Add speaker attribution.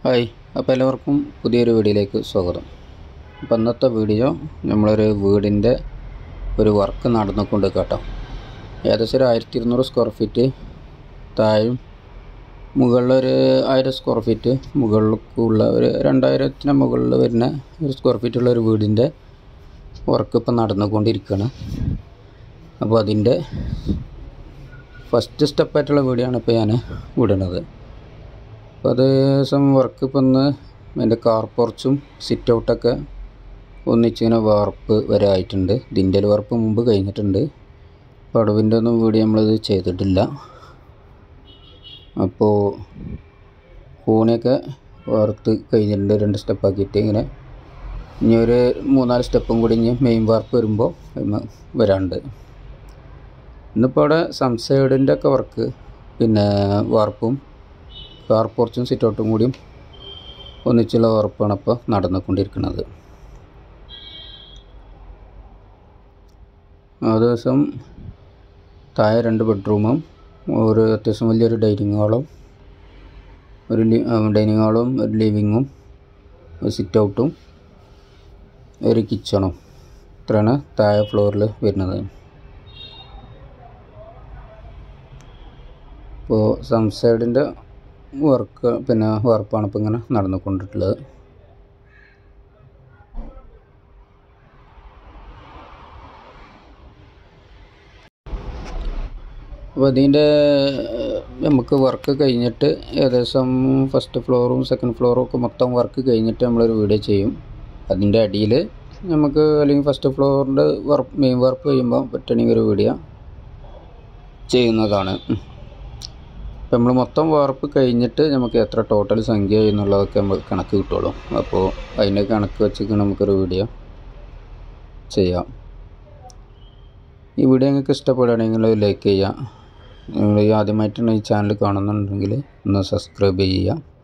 Speaker 1: hi അപ്പോൾ എല്ലാവർക്കും പുതിയൊരു വീഡിയോയിലേക്ക് സ്വാഗതം അപ്പോൾ ഇന്നത്തെ വീഡിയോ നമ്മളൊരു വീടിൻ്റെ ഒരു വർക്ക് നടന്നുകൊണ്ട് കേട്ടോ ഏകദേശം ഒരു ആയിരത്തി ഇരുന്നൂറ് സ്ക്വയർ ഫീറ്റ് താഴെയും മുകളിലൊരു ആയിരം സ്ക്വയർ ഫീറ്റ് മുകളിലേക്കുള്ള ഒരു രണ്ടായിരത്തിന് മുകളിൽ വരുന്ന ഒരു സ്ക്വയർ ഫീറ്റുള്ള ഒരു വീടിൻ്റെ വർക്ക് ഇപ്പോൾ നടന്നുകൊണ്ടിരിക്കുകയാണ് അപ്പോൾ അതിൻ്റെ ഫസ്റ്റ് സ്റ്റെപ്പായിട്ടുള്ള വീഡിയോ ആണ് ഇപ്പോൾ ഞാൻ വിടുന്നത് അപ്പോൾ അത് ദിവസം വർക്ക് ഇപ്പം ഒന്ന് അതിൻ്റെ കാർ പോർച്ചും സിറ്റ് ഔട്ടൊക്കെ ഒന്നിച്ചിങ്ങനെ വാർപ്പ് വരെ ആയിട്ടുണ്ട് ഇതിൻ്റെ വാർപ്പ് മുമ്പ് കഴിഞ്ഞിട്ടുണ്ട് പടവിൻ്റെ ഒന്നും വീഡിയോ നമ്മളിത് ചെയ്തിട്ടില്ല അപ്പോൾ കോണിയൊക്കെ വാർത്ത് കഴിഞ്ഞിട്ടുണ്ട് രണ്ട് സ്റ്റെപ്പാക്കിയിട്ട് ഇങ്ങനെ ഇനി ഒരു മൂന്നാല് സ്റ്റെപ്പും കൂടി ഇനി മെയിൻ വാർപ്പ് വരുമ്പോൾ വരാണ്ട് ഇന്നിപ്പോൾ അവിടെ സംസൈഡിൻ്റെ ഒക്കെ വർക്ക് പിന്നെ വാർപ്പും കാർ പോർച്ചും സിറ്റൗട്ടും കൂടിയും ഒന്നിച്ചുള്ള ഉറപ്പാണ് ഇപ്പോൾ നടന്നുകൊണ്ടിരിക്കുന്നത് ആ ദിവസം താഴെ രണ്ട് ബെഡ്റൂമും ഒരു അത്യാവശ്യം വലിയൊരു ഡൈനിങ് ഹാളും ഒരു ഡൈനിങ് ഹാളും ഒരു ലിവിങ്ങും ഒരു സിറ്റ് ഔട്ടും ഒരു കിച്ചണും ഇത്രയാണ് താഴെ ഫ്ലോറിൽ വരുന്നത് ഇപ്പോൾ സംസൈഡിൻ്റെ വർക്ക് പിന്നെ വാർപ്പാണ് ഇപ്പോൾ ഇങ്ങനെ നടന്നുകൊണ്ടിട്ടുള്ളത് അപ്പോൾ ഇതിൻ്റെ നമുക്ക് വർക്ക് കഴിഞ്ഞിട്ട് ഏകദേശം ഫസ്റ്റ് ഫ്ലോറും സെക്കൻഡ് ഫ്ലോറും ഒക്കെ മൊത്തം വർക്ക് കഴിഞ്ഞിട്ട് നമ്മളൊരു വീഡിയോ ചെയ്യും അതിൻ്റെ അടിയിൽ നമുക്ക് അല്ലെങ്കിൽ ഫസ്റ്റ് ഫ്ലോറിൻ്റെ വർക്ക് മെയിൻ വർക്ക് ചെയ്യുമ്പോൾ പറ്റണമെങ്കിൽ ഒരു വീഡിയോ ചെയ്യുന്നതാണ് ഇപ്പം നമ്മൾ മൊത്തം വാർപ്പ് കഴിഞ്ഞിട്ട് നമുക്ക് എത്ര ടോട്ടൽ സംഖ്യ എന്നുള്ളതൊക്കെ നമുക്ക് കണക്ക് കിട്ടുള്ളൂ അപ്പോൾ അതിൻ്റെ കണക്ക് വെച്ചിട്ട് നമുക്കൊരു വീഡിയോ ചെയ്യാം ഈ വീഡിയോ നിങ്ങൾക്ക് ഇഷ്ടപ്പെടുകയാണെങ്കിൽ ലൈക്ക് ചെയ്യുക നിങ്ങൾ ആദ്യമായിട്ടാണ് ഈ ചാനൽ കാണുന്നുണ്ടെങ്കിൽ ഒന്ന് സബ്സ്ക്രൈബ് ചെയ്യുക